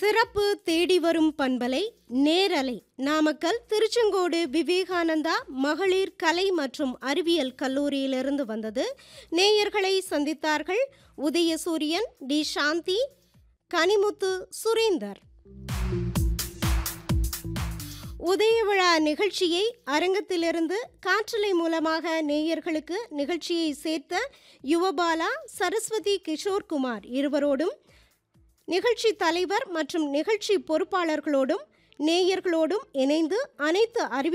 சிறப்பு தேடி வரும் பண்பலை நேரலை நாமக்கல் திருச்செங்கோடு விவேகானந்தா மகளிர் கலை மற்றும் அறிவியல் கல்லூரியிலிருந்து வந்தது நேயர்களை சந்தித்தார்கள் உதயசூரியன் டி சாந்தி கனிமுத்து சுரேந்தர் உதய விழா நிகழ்ச்சியை அரங்கத்திலிருந்து காற்றலை மூலமாக நேயர்களுக்கு நிகழ்ச்சியை சேர்த்த யுவபாலா சரஸ்வதி கிஷோர்குமார் இருவரோடும் நிகழ்ச்சி தலைவர் மற்றும் நிகழ்ச்சி பொறுப்பாளர்களோடும் நேயர்களோடும் இணைந்து அனைத்து அறிவி